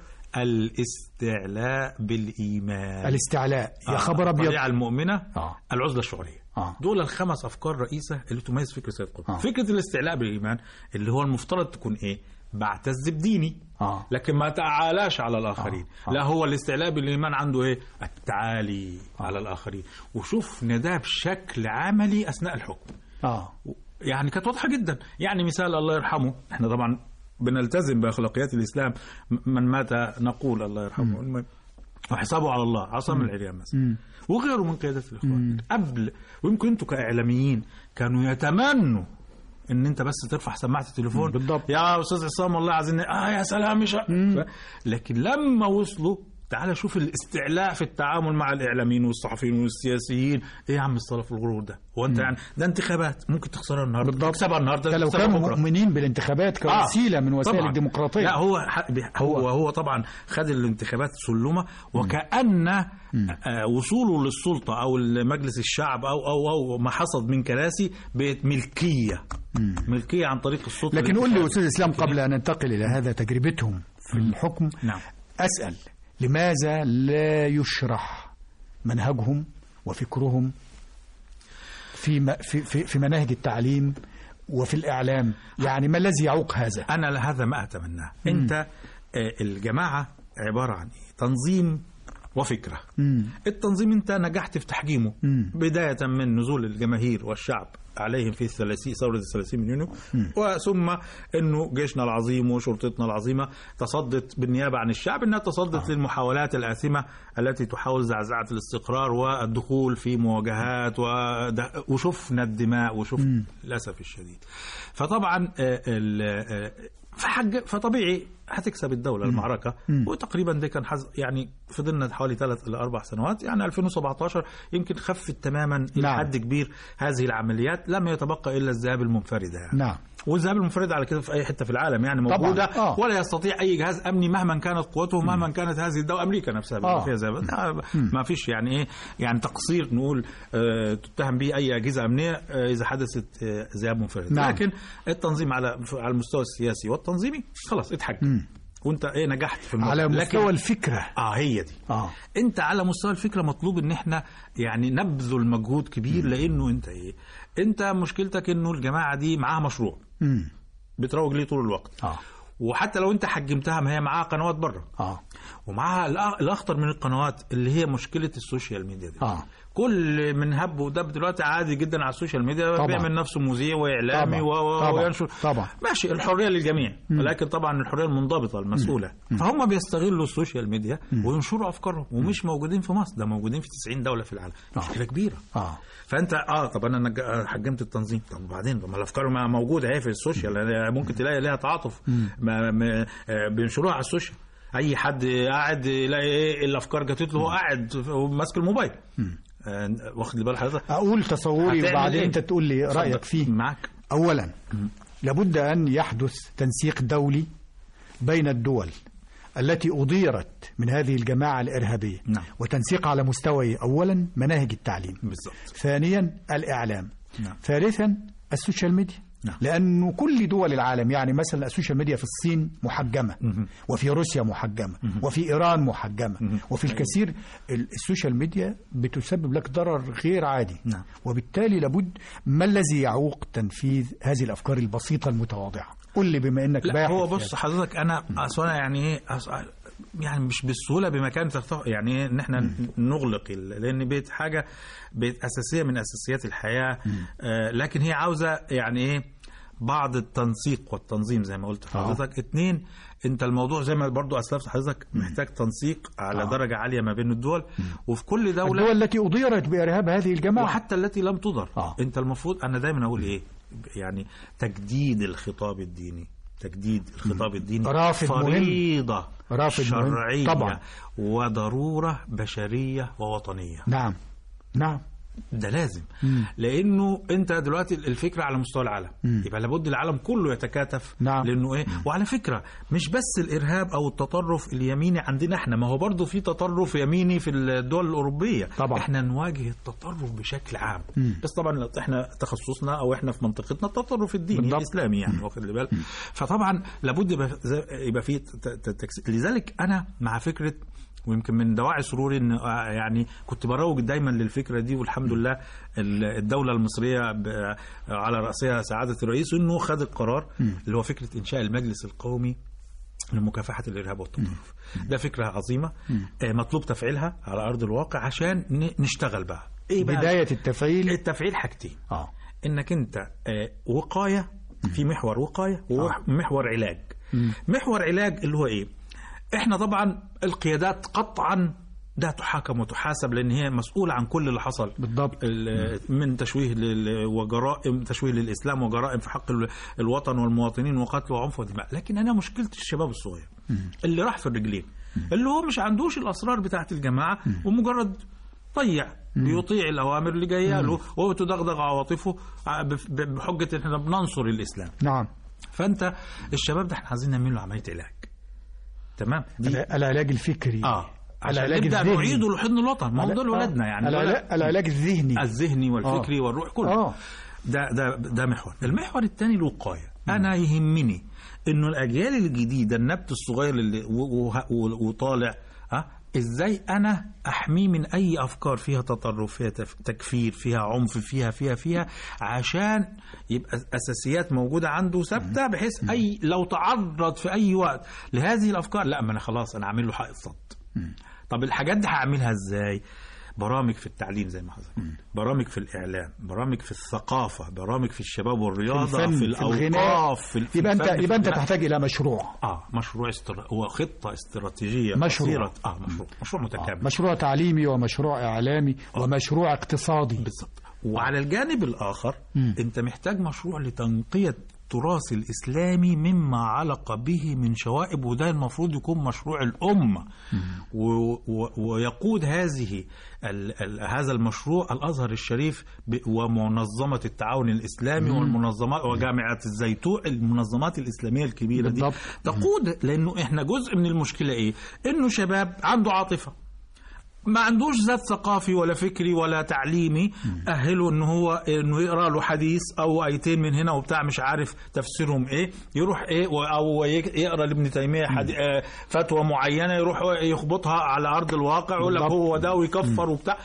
الاستعلاء بالايمان الاستعلاء يا آه، خبر ابيض الطبيعه المؤمنه آه. العزله الشعوريه آه. دول الخمس افكار رئيسه اللي تميز فكره سيد قطب آه. فكره الاستعلاء بالايمان اللي هو المفترض تكون ايه بعتز بديني اه لكن ما تعالاش على الاخرين آه. لا هو الاستعلاء بالايمان عنده ايه التعالي على الاخرين وشوفنا ده بشكل عملي اثناء الحكم اه يعني كانت واضحه جدا يعني مثال الله يرحمه احنا طبعا بنلتزم باخلاقيات الاسلام م- من مات نقول الله يرحمه المهم وحسابه على الله عصام العريان مثلا مم. وغيره من قيادات الاخوان قبل ويمكن انتوا كاعلاميين كانوا يتمنوا ان انت بس ترفع سماعه التليفون بالضبط. يا استاذ عصام والله عايزين اه يا سلام مش ف... لكن لما وصلوا تعال شوف الاستعلاء في التعامل مع الاعلاميين والصحفيين والسياسيين ايه يا عم الصلاه في الغرور ده هو انت يعني ده انتخابات ممكن تخسرها النهارده بالضبط. تكسبها النهارده ده لو تكسبها كانوا بكرة. مؤمنين بالانتخابات كوسيله من وسائل طبعاً. الديمقراطيه لا هو ح- بي- هو هو طبعا خد الانتخابات سلمه وكأن آه، وصوله للسلطه او لمجلس الشعب او او او ما حصد من كراسي بقت ملكيه ملكيه عن طريق السلطه لكن قول لي الانتخابية. استاذ اسلام قبل ان ننتقل الى هذا تجربتهم في الحكم نعم اسال لماذا لا يشرح منهجهم وفكرهم في م- في في, في مناهج التعليم وفي الاعلام يعني ما الذي يعوق هذا انا هذا ما اتمناه انت آه، الجماعه عباره عن ايه تنظيم وفكره مم. التنظيم انت نجحت في تحجيمه مم. بدايه من نزول الجماهير والشعب عليهم في الثلاثين ثوره الثلاثين من يونيو وثم انه جيشنا العظيم وشرطتنا العظيمه تصدت بالنيابه عن الشعب انها تصدت للمحاولات الاثمه التي تحاول زعزعه الاستقرار والدخول في مواجهات وده- وشفنا الدماء وشفنا للاسف الشديد فطبعا آه، ال- آه، فحج فطبيعي هتكسب الدوله المعركه وتقريبا ده كان حز يعني فضلنا حوالي ثلاث الى اربع سنوات يعني 2017 يمكن خفت تماما الى نعم. حد كبير هذه العمليات لم يتبقى الا الذهاب المنفرده يعني نعم والذهاب المنفرد على كده في اي حته في العالم يعني طبعاً. موجوده آه. ولا يستطيع اي جهاز امني مهما كانت قوته مهما كانت هذه الدوله امريكا نفسها بما آه. فيها ذهاب لا، ما فيش يعني ايه يعني تقصير نقول آه تتهم به اي اجهزه امنيه آه اذا حدثت آه ذهاب منفرد نعم. لكن التنظيم على على المستوى السياسي والتنظيمي خلاص اتحجم وانت ايه نجحت في الموضوع على لكن- مستوى الفكرة اه هي دي اه انت على مستوى الفكره مطلوب ان احنا يعني نبذل مجهود كبير لانه انت ايه انت مشكلتك انه الجماعه دي معاها مشروع مم. بتروج ليه طول الوقت اه وحتى لو انت حجمتها ما هي معاها قنوات بره اه ومعاها الأ- الاخطر من القنوات اللي هي مشكله السوشيال ميديا دي اه كل من هب ودب دلوقتي عادي جدا على السوشيال ميديا طبعاً. بيعمل نفسه مذيع واعلامي طبعاً. و- و- طبعاً. وينشر طبعاً. ماشي الحريه للجميع ولكن طبعا الحريه المنضبطه المسؤوله فهم بيستغلوا السوشيال ميديا وينشروا افكارهم ومش موجودين في مصر ده موجودين في 90 دوله في العالم آه. مشكله كبيره اه فانت اه طب انا نج... آه، حجمت التنظيم طب وبعدين طب ما الافكار ما موجوده اهي في السوشيال يعني ممكن تلاقي ليها تعاطف ما... ما... آه، بينشروها على السوشيال اي حد قاعد يلاقي ايه الافكار جات له هو قاعد ماسك الموبايل آه، واخد لي بال حضرتك اقول تصوري هتعمل وبعدين إيه؟ انت تقول لي رايك اتفضل. فيه معاك اولا لابد ان يحدث تنسيق دولي بين الدول التي أضيرت من هذه الجماعة الإرهابية نعم. وتنسيق على مستوى أولا مناهج التعليم بالظبط ثانيا الإعلام نعم. ثالثا السوشيال ميديا نعم. لأنه كل دول العالم يعني مثلا السوشيال ميديا في الصين محجمة مهم. وفي روسيا محجمة وفي إيران محجمة وفي الكثير ال- السوشيال ميديا بتسبب لك ضرر غير عادي نعم. وبالتالي لابد ما الذي يعوق تنفيذ هذه الأفكار البسيطة المتواضعة قل لي بما أنك لا باحث هو في بص حضرتك انا اصل انا يعني ايه أص- يعني مش بالسهوله بمكان تخطف يعني إيه ان احنا نغلق ال- لان بقت حاجه بقت اساسيه من اساسيات الحياه آه لكن هي عاوزه يعني ايه بعض التنسيق والتنظيم زي ما قلت لحضرتك اتنين انت الموضوع زي ما برضو اسلفت حضرتك محتاج تنسيق على آه. درجه عاليه ما بين الدول وفي كل دوله الدول التي أضيرت بإرهاب هذه الجماعة وحتى التي لم تضر آه. انت المفروض انا دايما اقول ايه يعني تجديد الخطاب الديني تجديد الخطاب الديني رافد مهم. فريضة رافد مهم. شرعية طبعا. وضرورة بشرية ووطنية نعم نعم ده لازم لانه انت دلوقتي الفكره على مستوى العالم يبقى لابد العالم كله يتكاتف نعم. لانه ايه وعلى فكره مش بس الارهاب او التطرف اليميني عندنا احنا ما هو برضه في تطرف يميني في الدول الاوروبيه طبعا. احنا نواجه التطرف بشكل عام بس طبعا لو احنا تخصصنا او احنا في منطقتنا التطرف الديني بالضبط. الاسلامي يعني واخد لي بالك فطبعا لابد يبقى زي- يبقى في ت- ت- تكس- لذلك انا مع فكره ويمكن من دواعي سروري ان آه، يعني كنت بروج دايما للفكره دي والحمد لله ال- الدوله المصريه ب- على راسها سعاده الرئيس انه خد القرار اللي هو فكره انشاء المجلس القومي لمكافحه الارهاب والتطرف ده فكره عظيمه آه، مطلوب تفعيلها على ارض الواقع عشان ن- نشتغل بقى ايه بقى بداية التفعيل التفعيل حاجتين آه. انك انت آه، وقايه في محور وقايه ومحور علاج محور علاج اللي هو ايه احنا طبعا القيادات قطعا ده تحاكم وتحاسب لان هي مسؤوله عن كل اللي حصل بالضبط. ال- من تشويه لل- وجرائم تشويه للاسلام وجرائم في حق ال- الوطن والمواطنين وقتل وعنف ودماء لكن انا مشكلتي الشباب الصغير اللي راح في الرجلين اللي هو مش عندوش الاسرار بتاعت الجماعه ومجرد طيع بيطيع الاوامر اللي جايه له وتدغدغ عواطفه ع- بف- ب- بحجه ان احنا بننصر الاسلام نعم فانت الشباب ده احنا عايزين نعمل له عمليه علاج تمام دي الع- العلاج الفكري اه عشان العلاج نبدا الذهني. نعيده لحضن الوطن ما هو دول ولادنا يعني دول- العلاج, العلاج الذهني الذهني والفكري والروح كله آه. ده ده ده محور المحور الثاني الوقايه انا يهمني انه الاجيال الجديده النبت الصغير اللي و- و- و- وطالع ها ازاي انا احميه من اي افكار فيها تطرف فيها تف- تكفير فيها عنف فيها فيها فيها عشان يبقى اساسيات موجوده عنده ثابته بحيث اي لو تعرض في اي وقت لهذه الافكار لا ما انا خلاص انا عامل له حائط صد طب الحاجات دي هعملها ازاي برامج في التعليم زي ما حضرتك قلت. برامج في الاعلام برامج في الثقافه برامج في الشباب والرياضه الفن، في في الاوقاف الغناء. في, ال- في يبقى انت الفن، في يبقى انت الغناء. تحتاج الى مشروع اه مشروع استر... وخطه استراتيجيه مشروع. قصيرة- اه مشروع مشروع متكامل مشروع تعليمي ومشروع اعلامي ومشروع اقتصادي بالظبط وعلى الجانب الاخر انت محتاج مشروع لتنقيه التراث الإسلامي مما علق به من شوائب وده المفروض يكون مشروع الأمة و- و- ويقود هذه ال- ال- هذا المشروع الأزهر الشريف ب- ومنظمة التعاون الإسلامي والمنظمات وجامعة الزيتون المنظمات الإسلامية الكبيرة دي بالضبط. تقود لأنه إحنا جزء من المشكلة إيه إنه شباب عنده عاطفة ما عندوش ذات ثقافي ولا فكري ولا تعليمي أهله إن هو إنه يقرأ له حديث أو آيتين من هنا وبتاع مش عارف تفسيرهم إيه يروح إيه و- أو يك- يقرأ لابن تيمية حدي... آه، فتوى معينة يروح يخبطها على أرض الواقع ويقول لك بالضبط. هو ده ويكفر وبتاع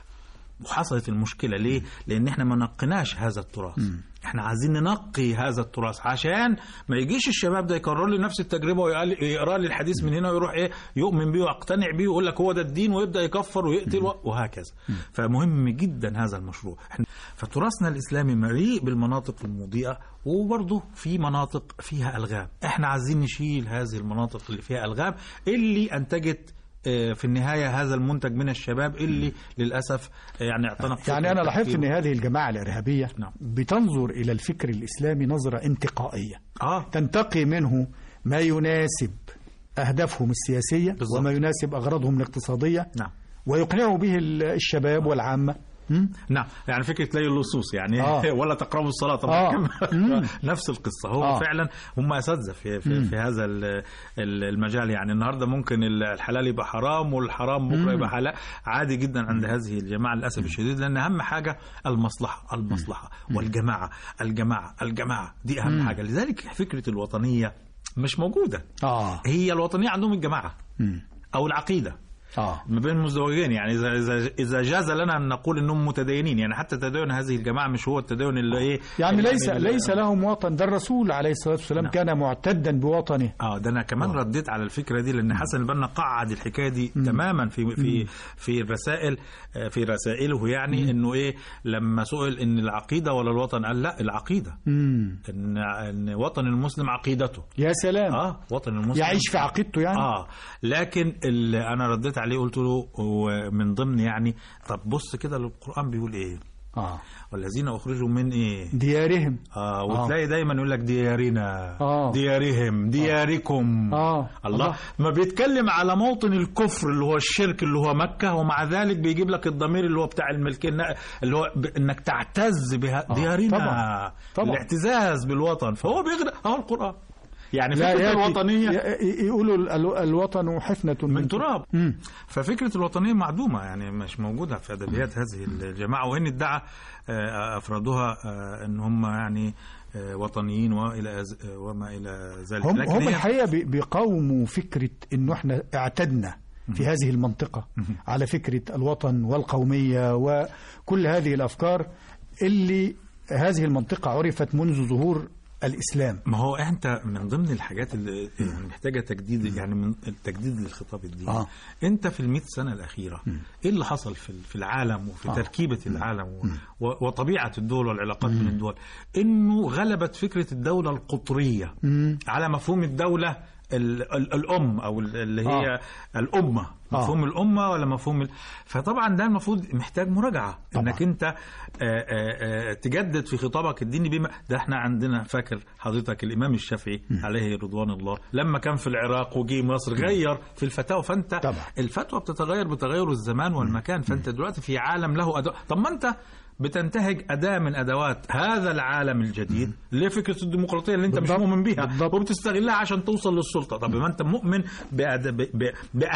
وحصلت المشكلة ليه؟ لأن احنا ما نقناش هذا التراث احنا عايزين ننقي هذا التراث عشان ما يجيش الشباب ده يكرر لي نفس التجربة ويقرا لي الحديث من هنا ويروح ايه يؤمن بيه ويقتنع بيه ويقول لك هو ده الدين ويبدأ يكفر ويقتل و- وهكذا فمهم جدا هذا المشروع احنا فتراثنا الإسلامي مليء بالمناطق المضيئة وبرضه في مناطق فيها ألغام احنا عايزين نشيل هذه المناطق اللي فيها ألغام اللي أنتجت آه، في النهاية هذا المنتج من الشباب اللي للأسف آه، يعني اعتنق يعني أنا فكرة لاحظت التفكير. أن هذه الجماعة الإرهابية نعم. بتنظر إلى الفكر الإسلامي نظرة انتقائية اه تنتقي منه ما يناسب أهدافهم السياسية بالضبط. وما يناسب أغراضهم الاقتصادية نعم ويقنعوا به ال- الشباب والعامة م? نعم يعني فكره لي اللصوص يعني آه. ولا تقربوا الصلاه آه. طبعا مم. نفس القصه هو آه. فعلا هم اساتذه في في, في هذا ال- ال- المجال يعني النهارده ممكن ال- الحلال يبقى حرام والحرام بكره يبقى حلال عادي جدا عند هذه الجماعه للاسف الشديد لان اهم حاجه المصلحه المصلحه والجماعه الجماعه الجماعه دي اهم حاجه لذلك فكره الوطنيه مش موجوده آه هي الوطنيه عندهم الجماعه م. او العقيده آه ما بين المزدوجين يعني اذا اذا اذا جاز لنا ان نقول انهم متدينين يعني حتى تدين هذه الجماعه مش هو التدين اللي ايه يعني اللي ليس ال- ليس لهم وطن ده الرسول عليه الصلاة والسلام نعم. كان معتدا بوطنه اه ده انا كمان رديت على الفكره دي لان حسن البنا قعد الحكايه دي تماما في في في الرسائل آه، في رسائله يعني انه ايه لما سئل ان العقيده ولا الوطن قال لا العقيده مم. ان ان وطن المسلم عقيدته يا سلام اه وطن المسلم يعيش في عقيدته يعني اه لكن اللي انا رديت عليه قلت له هو من ضمن يعني طب بص كده القران بيقول ايه آه والذين اخرجوا من ايه ديارهم اه وتلاقي دايما يقول لك ديارنا آه. ديارهم دياركم آه. الله. الله. ما بيتكلم على موطن الكفر اللي هو الشرك اللي هو مكة ومع ذلك بيجيب لك الضمير اللي هو بتاع الملكية اللي هو ب... انك تعتز بها ديارنا طبعا. طبعا. الاعتزاز بالوطن فهو بيغرق اهو القرآن يعني لا فكرة يأتي- الوطنية ي- يقولوا ال- الوطن حفنة من تراب مم. ففكرة الوطنية معدومة يعني مش موجودة في أدبيات هذه الجماعة وإن ادعى آه، أفرادها آه، أن هم يعني آه، وطنيين وإلى أز- آه، وما إلى ذلك هم, هم هي- الحقيقة بي- بيقاوموا فكرة انه احنا اعتدنا في هذه المنطقة على فكرة الوطن والقومية وكل هذه الأفكار اللي هذه المنطقة عرفت منذ ظهور الإسلام ما هو انت من ضمن الحاجات اللي يعني محتاجه تجديد يعني من التجديد للخطاب الديني آه. انت في المئة سنه الاخيره ايه اللي حصل في في العالم وفي آه. تركيبه العالم و- و- وطبيعه الدول والعلاقات بين الدول انه غلبت فكره الدوله القطريه على مفهوم الدوله ال- ال- الام او ال- اللي هي آه. الامه آه. مفهوم الامه ولا مفهوم ال... فطبعا ده المفروض محتاج مراجعه طبعا. انك انت آه، آه، آه، تجدد في خطابك الديني بما ده احنا عندنا فاكر حضرتك الامام الشافعي عليه رضوان الله لما كان في العراق وجي مصر غير في الفتاوى فانت طبعا. الفتوى بتتغير بتغير الزمان والمكان فانت دلوقتي في عالم له ادوات طب ما انت بتنتهج اداه من ادوات هذا العالم الجديد اللي هي فكره الديمقراطيه اللي انت مش بالضبط. مؤمن بيها بالضبط. وبتستغلها عشان توصل للسلطه طب ما انت مؤمن بأد... ب... ب...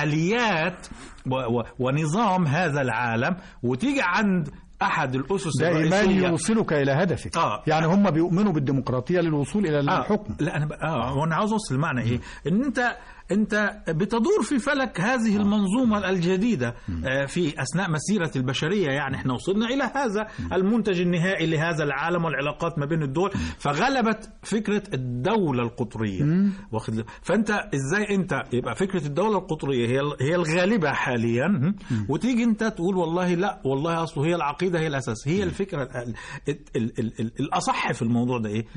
باليات و... و... ونظام هذا العالم وتيجي عند احد الاسس ده إيمان الرئيسيه يوصلك إلى هدفك آه. يعني هم بيؤمنوا بالديمقراطية للوصول إلى آه الحكم لا انا بقى اه وانا عاوز اوصل المعنى ايه ان انت انت بتدور في فلك هذه المنظومه الجديده آه في اثناء مسيره البشريه يعني احنا وصلنا الى هذا المنتج النهائي لهذا العالم والعلاقات ما بين الدول فغلبت فكره الدوله القطريه واخد لك؟ فانت ازاي انت يبقى فكره الدوله القطريه هي هي الغالبه حاليا م? وتيجي انت تقول والله لا والله اصله هي العقيده هي الاساس هي الفكره ال ال ال ال ال الاصح في الموضوع ده ايه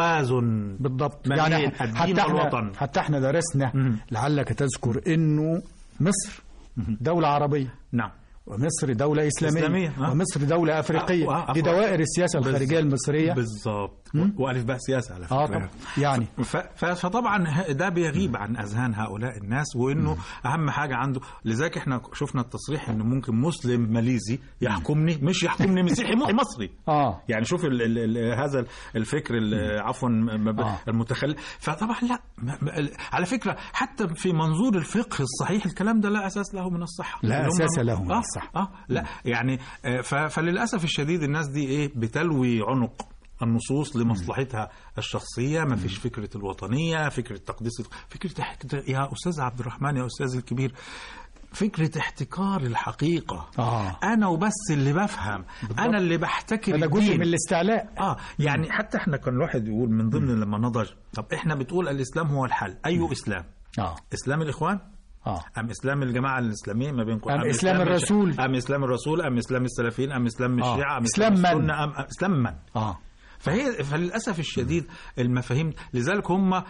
توازن بالضبط ما يعني بين حتى الدين احنا والوطن حتى احنا درسنا مم. لعلك تذكر انه مصر دولة عربية نعم ومصر دولة إسلامية, إسلامية، آه. ومصر دولة أفريقية آه، آه، دي دوائر السياسة الخارجية المصرية بالظبط والف باء سياسه على فكره اه طبعا يعني ف- ف- فطبعا ه- ده بيغيب عن اذهان هؤلاء الناس وانه اهم حاجه عنده لذلك احنا شفنا التصريح انه ممكن مسلم ماليزي يحكمني مش يحكمني مسيحي م- مصري اه يعني شوف ال ال ال هذا الفكر ال- عفوا م- ب- آه. المتخلف فطبعا لا ما- ما- على فكره حتى في منظور الفقه الصحيح الكلام ده لا اساس له من الصحه لا اللي هم- أساس له من آه الصحة. اه لا يعني آه، ف- فللاسف الشديد الناس دي ايه بتلوي عنق النصوص لمصلحتها الشخصية ما فيش فكرة الوطنية فكرة تقديس فكرة احت- يا أستاذ عبد الرحمن يا أستاذ الكبير فكرة احتكار الحقيقة آه. أنا وبس اللي بفهم أنا اللي بحتكر هذا جزء الدين. من الاستعلاء اه يعني حتى احنا كان الواحد يقول من ضمن لما نضج طب احنا بتقول الاسلام هو الحل اي اسلام اه اسلام الاخوان اه ام اسلام الجماعه الاسلاميه ما بين أم إسلام الرسول؟ ام اسلام الرسول ام اسلام السلفيين ام اسلام آه. الشيعه ام إسلام من؟ السنه ام أم اسلام من اه فهي فللاسف الشديد المفاهيم لذلك هم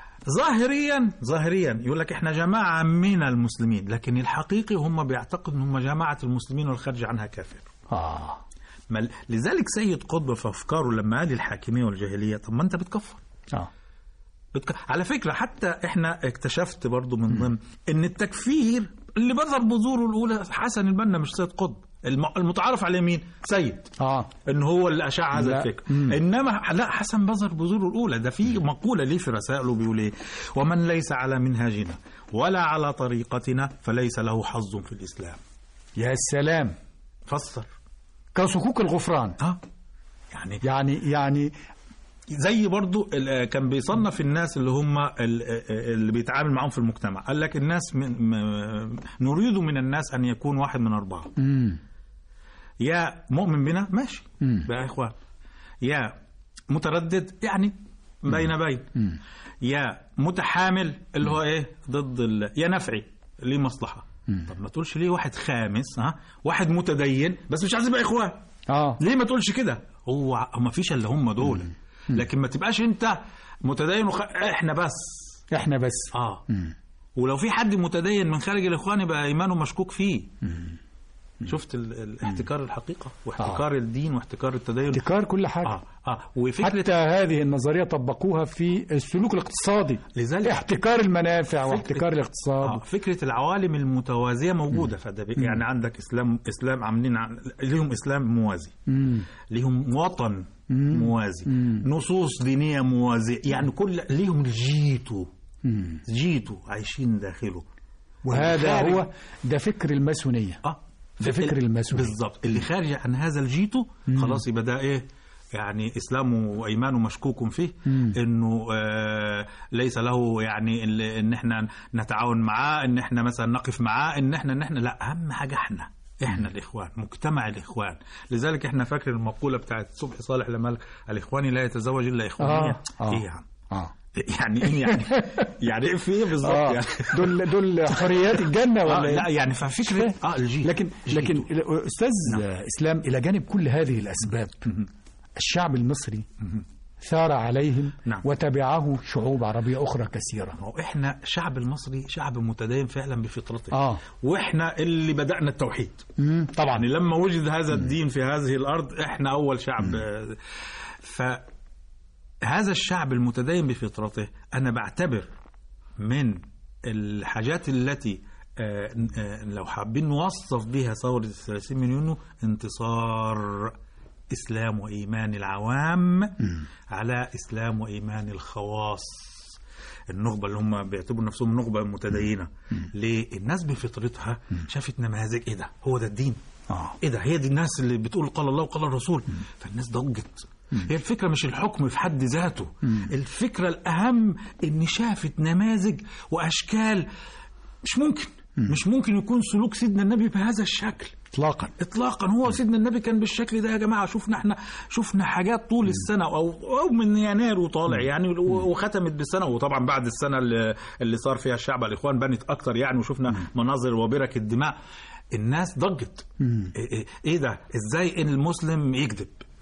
ظاهريا ظاهريا يقول لك احنا جماعه من المسلمين لكن الحقيقي هم بيعتقدوا ان هم جماعه المسلمين والخارج عنها كافر اه ما- لذلك سيد قطب في افكاره لما قال الحاكميه والجاهليه طب ما انت بتكفر اه بتك... على فكرة حتى احنا اكتشفت برضو من ضمن ان التكفير اللي بذر بذوره الاولى حسن البنا مش سيد قطب الم... المتعارف عليه مين؟ سيد اه ان هو اللي اشاع هذا لا. الفكر مم. انما لا حسن بذر بذوره الاولى ده في مقوله ليه في رسائله بيقول ايه ومن ليس على منهاجنا ولا على طريقتنا فليس له حظ في الاسلام يا سلام فسر كصكوك الغفران اه يعني يعني يعني زي برضو ال- كان بيصنف الناس اللي هم ال- اللي بيتعامل معاهم في المجتمع قال لك الناس من م- نريد من الناس أن يكون واحد من أربعة امم يا مؤمن بنا ماشي مم. بقى يا إخوان يا متردد يعني بين بين مم. يا متحامل اللي هو ايه ضد ال... يا نفعي ليه مصلحة طب ما تقولش ليه واحد خامس ها واحد متدين بس مش عايز يبقى اخوان اه ليه ما تقولش كده هو ما فيش الا هم دول لكن ما تبقاش انت متدين وخ... احنا بس احنا بس اه مم. ولو في حد متدين من خارج الاخوان يبقى ايمانه مشكوك فيه شفت ال... الاحتكار الحقيقه واحتكار الدين واحتكار التدين ابتكار كل حاجه اه اه وفكره حتى هذه النظريه طبقوها في السلوك الاقتصادي لذلك احتكار المنافع فكرة- واحتكار آه الاقتصاد فكره العوالم المتوازيه موجوده فده بي- يعني عندك اسلام اسلام عاملين ع- ليهم اسلام موازي مم. ليهم وطن موازي نصوص دينيه موازيه يعني كل ليهم جيتو مم. جيتو عايشين داخله وهذا خارج- هو ده فكر الماسونيه اه ده فكر الماسونية. بالظبط اللي خارج عن هذا الجيتو خلاص يبقى ده ايه يعني اسلامه وايمانه مشكوك فيه انه آه ليس له يعني ال- ان احنا نتعاون معاه ان احنا مثلا نقف معاه ان احنا ان احنا لا اهم حاجه احنا احنا الاخوان مجتمع الاخوان لذلك احنا فاكر المقوله بتاعت صبحي صالح لما قال الاخواني لا يتزوج الا اخوانيه آه، آه. ايه يا عم اه يعني ايه يعني يعني ايه في ايه بالظبط اه يعني دول دول حريات الجنه آه ولا لا إيه؟ يعني ففكره اه الجيل لكن جيتو. لكن استاذ اسلام الى جانب كل هذه الاسباب الشعب المصري ثار عليهم نعم. وتبعه شعوب عربيه اخرى كثيره ما هو احنا الشعب المصري شعب متدين فعلا بفطرته اه واحنا اللي بدأنا التوحيد مم. طبعا يعني لما وجد هذا الدين في هذه الارض احنا اول شعب فهذا الشعب المتدين بفطرته انا بعتبر من الحاجات التي آه، آه، لو حابين نوصف بها ثورة الثلاثين من يونيو انتصار إسلام وإيمان العوام على إسلام وإيمان الخواص النخبة اللي هم بيعتبروا نفسهم نخبة متدينة ليه الناس بفطرتها شافت نماذج إيه ده هو ده الدين اه ايه ده هي دي الناس اللي بتقول قال الله وقال الرسول فالناس ضجت هي الفكرة مش الحكم في حد ذاته الفكرة الأهم إن شافت نماذج وأشكال مش ممكن مش ممكن يكون سلوك سيدنا النبي بهذا الشكل اطلاقا اطلاقا هو سيدنا النبي كان بالشكل ده يا جماعه شفنا احنا شفنا حاجات طول السنه او او من يناير وطالع يعني و- وختمت بالسنه وطبعا بعد السنه اللي, اللي صار فيها الشعب على الاخوان بنت اكتر يعني وشفنا مناظر وبرك الدماء الناس ضجت إيه, إيه, ايه ده ازاي ان المسلم يكذب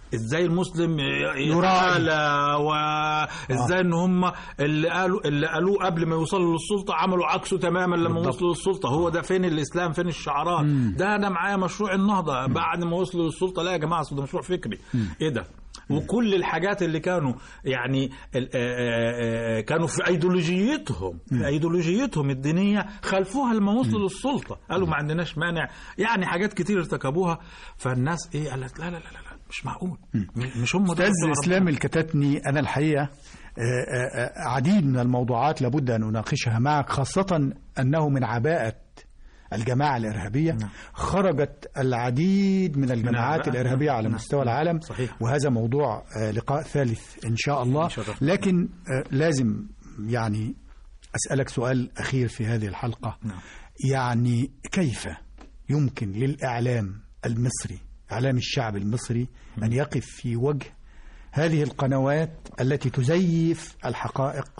ازاي المسلم يراعي. يتعالى وازاي ان هم اللي قالوا اللي قالوه قبل ما يوصلوا للسلطه عملوا عكسه تماما لما بالضبط. وصلوا للسلطه هو ده فين الاسلام فين الشعارات ده انا معايا مشروع النهضه بعد ما وصلوا للسلطه لا يا جماعه أصل ده مشروع فكري ايه ده وكل الحاجات اللي كانوا يعني ال- آه، آه، آه، كانوا في ايديولوجيتهم في ايديولوجيتهم الدينيه خلفوها لما وصلوا للسلطه قالوا ما عندناش مانع يعني حاجات كتير ارتكبوها فالناس ايه قالت لا لا لا لا, لا مش معقول م- مش هم دول أستاذ بتوع إسلام ربنا. الكتاتني أنا الحقيقة آه، آه، آه، عديد من الموضوعات لابد أن أناقشها معك خاصة أنه من عباءة الجماعة الإرهابية خرجت العديد من الجماعات العباءة. الإرهابية على نعم. مستوى العالم صحيح. وهذا موضوع آه، لقاء ثالث إن شاء الله يشرفنا. لكن آه، لازم يعني أسألك سؤال أخير في هذه الحلقة نعم. يعني كيف يمكن للإعلام المصري إعلام الشعب المصري أن يقف في وجه هذه القنوات التي تزيف الحقائق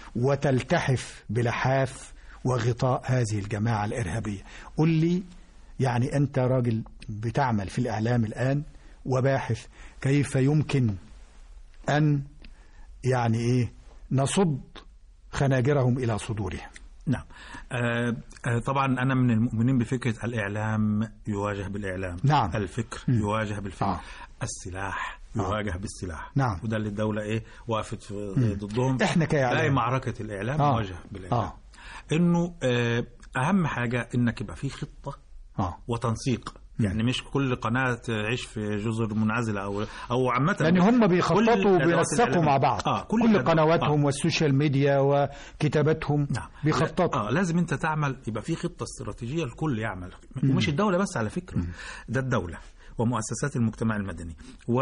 وتلتحف بلحاف وغطاء هذه الجماعة الإرهابية قل لي يعني أنت راجل بتعمل في الإعلام الآن وباحث كيف يمكن أن يعني إيه نصد خناجرهم إلى صدورهم نعم آه آه طبعا انا من المؤمنين بفكره الاعلام يواجه بالاعلام نعم. الفكر مم. يواجه بالفكر آه. السلاح آه. يواجه بالسلاح نعم. وده اللي الدوله ايه وقفت في- ضدهم إحنا كإعلام. لا معركه الاعلام آه. يواجه بالاعلام آه. انه آه اهم حاجه انك يبقى في خطه آه. وتنسيق يعني مش كل قناه تعيش في جزر منعزله او او عامه لأن هم كل بيخططوا الأدوات وبينسقوا الإعلامية. مع بعض آه كل, الأدوات- قنواتهم آه. والسوشيال ميديا وكتاباتهم نعم بيخططوا اه لازم انت تعمل يبقى في خطه استراتيجيه الكل يعمل ومش الدوله بس على فكره ده الدوله ومؤسسات المجتمع المدني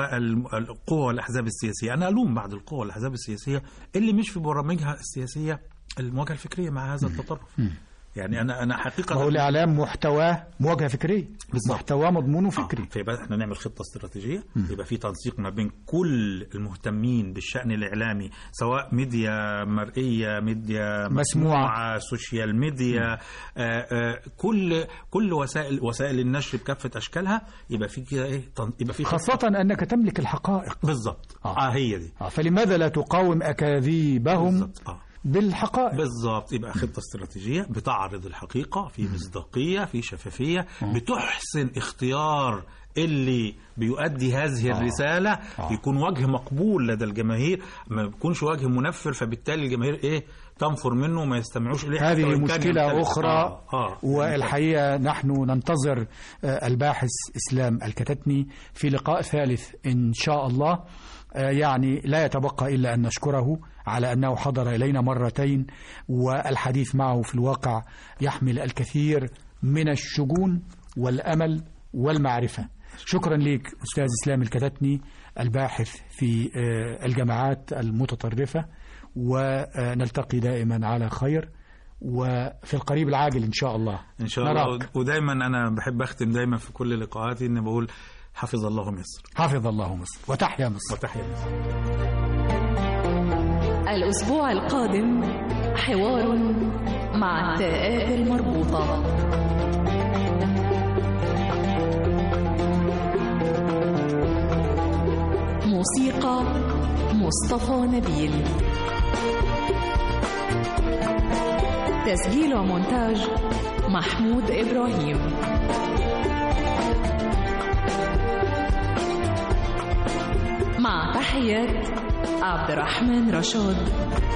والقوى والاحزاب السياسيه انا الوم بعض القوى والاحزاب السياسيه اللي مش في برامجها السياسيه المواجهه الفكريه مع هذا التطرف يعني انا انا حقيقه ما هو الإعلام محتواه مواجهة فكرية بالظبط. محتواه مضمونه آه، فكري فيبقى احنا نعمل خطه استراتيجيه يبقى في تنسيق ما بين كل المهتمين بالشان الاعلامي سواء ميديا مرئيه ميديا مسموعه سوشيال ميديا آه آه كل كل وسائل وسائل النشر بكافه اشكالها يبقى في كده ايه تن- يبقى في خطة. خاصة أنك تملك الحقائق بالظبط آه. اه, هي دي آه، فلماذا لا تقاوم أكاذيبهم بالظبط اه بالحقائق بالظبط يبقى خطه استراتيجيه بتعرض الحقيقه في مصداقيه في شفافيه بتحسن اختيار اللي بيؤدي هذه الرساله آه. يكون وجه مقبول لدى الجماهير ما بيكونش وجه منفر فبالتالي الجماهير ايه تنفر منه وما يستمعوش اليه حتى هذه وإن كان مشكلة يمتلك. أخرى آه. آه. والحقيقة نحن ننتظر آه، الباحث إسلام الكتتني في لقاء ثالث إن شاء الله آه، يعني لا يتبقى إلا أن نشكره على أنه حضر إلينا مرتين والحديث معه في الواقع يحمل الكثير من الشجون والأمل والمعرفة شكرا لك أستاذ إسلام الكتتني الباحث في آه، الجامعات المتطرفة ونلتقي دائما على خير وفي القريب العاجل إن شاء الله ان شاء نراك. الله ودايما انا بحب اختم دايما في كل لقاءاتي اني بقول حفظ الله مصر حفظ الله مصر وتحيا مصر وتحيا مصر الأسبوع القادم حوار مع التاءات المربوطة موسيقى مصطفى نبيل تسجيل ومونتاج محمود إبراهيم مع تحيات عبد الرحمن رشاد